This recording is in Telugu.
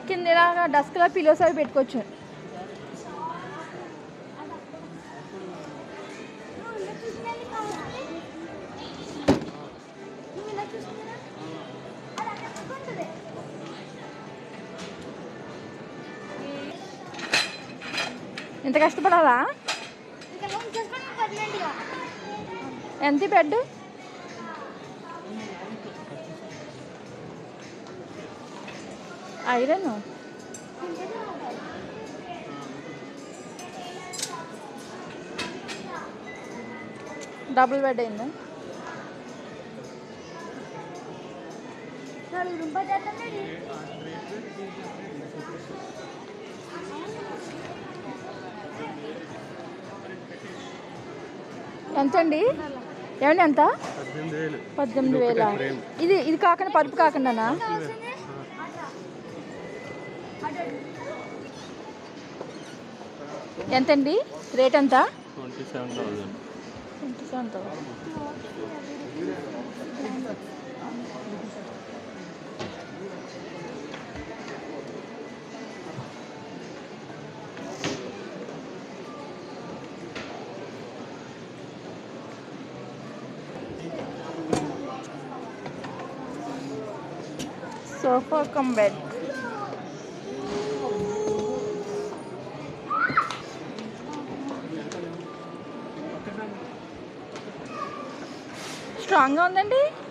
కింద ఇలాగా డస్క్లో పిలోస్ అవి పెట్టుకోవచ్చు నువ్వు ఇలా చూసినది కావాలి నువ్వు ఇలా చూస్తున్నా అది అక్కడ పడుకుంటుంది ఇంత కష్టపడాలా ఇంకా నువ్వు చేసుకొని పర్మనెంట్గా ఎంత ఈ బెడ్ ఐరన్ డబుల్ బెడ్ అయిందా నలుగురు రూపాయలు చేస్తాను ఎంత అండి ఏమండి ఎంత పద్దెనిమిది వేలు పద్దెనిమిది వేల ఫ్రేమ్. ఇది ఇది కాకుండా పరుపు కాకుండానా ఎంతండి రేట్ ఎంత twenty seven thousand twenty seven thousand sofa cum bed స్ట్రాంగ్గా ఉందండి